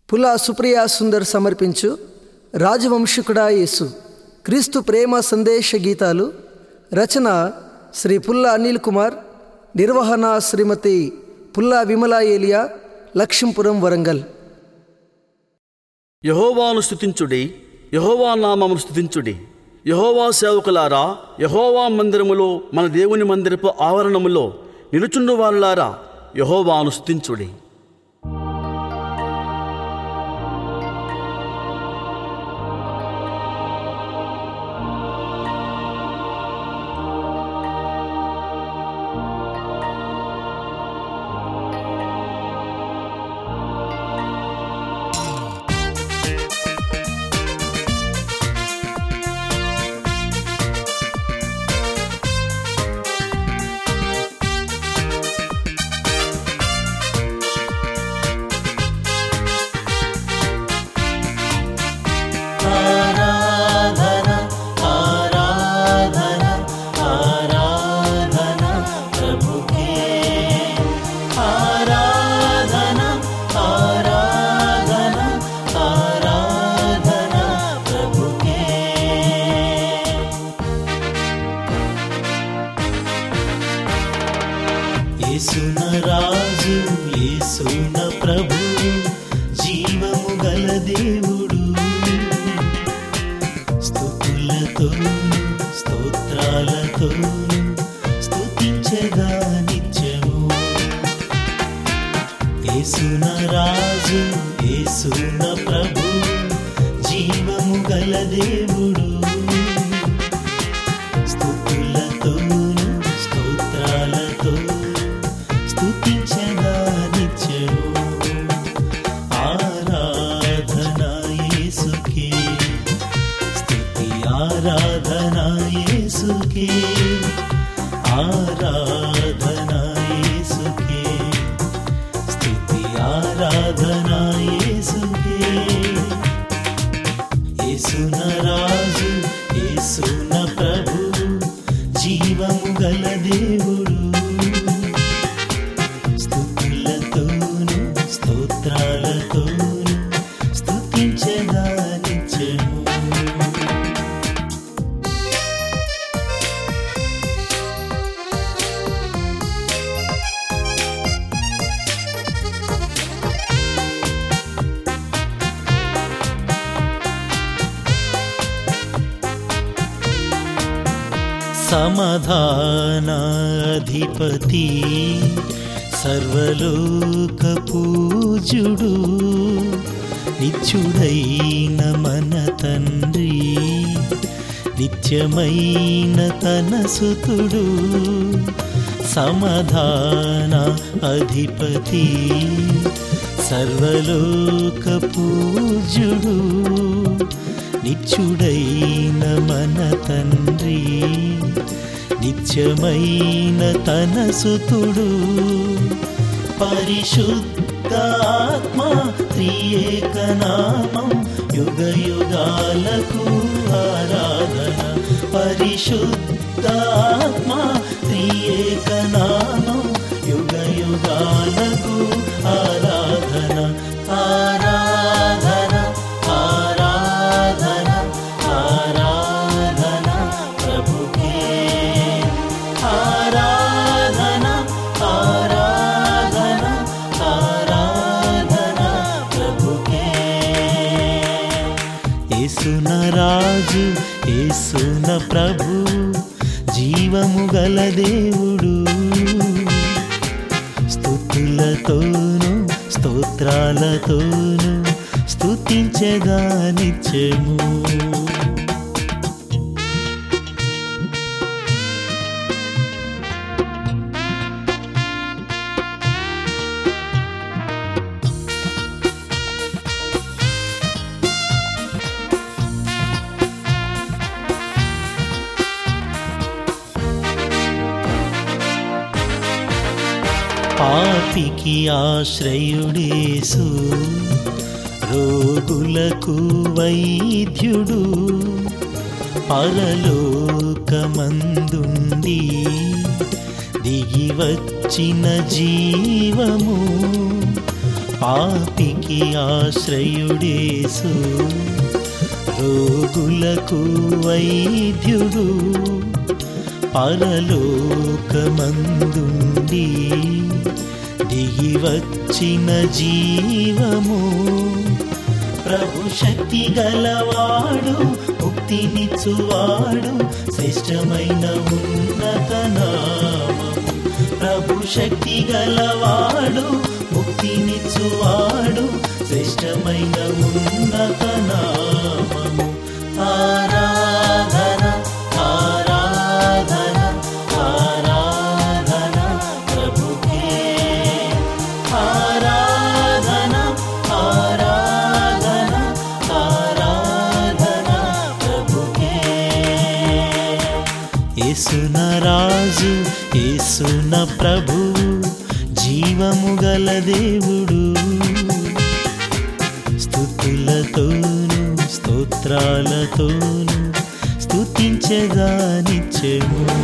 పులా సుప్రియా సుందర్ సమర్పించు రాజవంశికుడా యేసు క్రీస్తు ప్రేమ సందేశ గీతాలు రచన శ్రీ పుల్లా అనిల్ కుమార్ నిర్వహణ శ్రీమతి పుల్లా విమలా ఏలియా లక్ష్మీపురం వరంగల్ యహోవాను స్థుతించుడి యహోవా నామమును స్థుతించుడి యహోవా సేవకులారా యహోవా మందిరములో మన దేవుని మందిరపు ఆవరణములో నిలుచుండు వారులారా యహోవాను స్థుతించుడి యేసున రాజు యేసున ప్రభు జీవము గల దేవుడు స్తుతులతో స్తోత్రాలతో స్తుతించగా నిత్యము యేసున రాజు యేసున ప్రభు జీవము గల దేవుడు స్తుతులతోను స్తోత్రాలతో స్తుతించగా నిత్యము ఆరాధన యేసుకే స్తుతి ఆరాధన యేసుకే ఆరాధన యేసుకే స్తుతి ఆరాధన యేసుకే యేసున రాజు యేసున ప్రభు జీవము గల దేవుడు స్తుతులతోను స్తోత్రాలతోను స్తుతించగా నిత్యము సమాధానాధిపతి సర్వలోక పూజుడు నిత్యుడైన మన తండ్రి నిత్యమైన తన సుతుడు సమాధాన అధిపతి సర్వలోక పూజుడు నిత్యుడైన మన తండ్రి నిత్యమైన తన సుతుడు పరిశుద్ధాత్మ త్రియేకనామం యుగ యుగాలకు ఆరాధన పరిశుద్ధాత్మ త్రియేకనామం యుగ యుగాలకు ఆరాధన ఆరాధన ఆరాధన ఆరాధన ప్రభుకే ఆరాధన ఆరాధన ఆరాధన ప్రభుకే యేసున రాజు యేసున ప్రభు జీవము గల దేవుడు స్తుతులతోను స్తోత్రాలతోను స్తుతించగా నిత్యము పాపికి ఆశ్రయుడేసు రోగులకు వైద్యుడు పరలోకమందుండి దిగి వచ్చిన జీవము పాపికి ఆశ్రయుడేసు రోగులకు వైద్యుడు పరలోకమందుండి దిగి వచ్చిన జీవము ప్రభు శక్తి గలవాడు ముక్తినిచ్చువాడు శ్రేష్టమైన ఉన్నత నామము ప్రభు శక్తి గలవాడు ముక్తినిచ్చువాడు శ్రేష్టమైన ఉన్నత నామము ఆరాధన ఆరాధన ఆరాధన ప్రభుకే ఆరాధన ఆరాధన ఆరాధన ప్రభుకే యేసున రాజు యేసున ప్రభువు జీవము గల దేవుడు స్థుతులతోను స్తోత్రాలతోను స్తుతించగా నిత్యము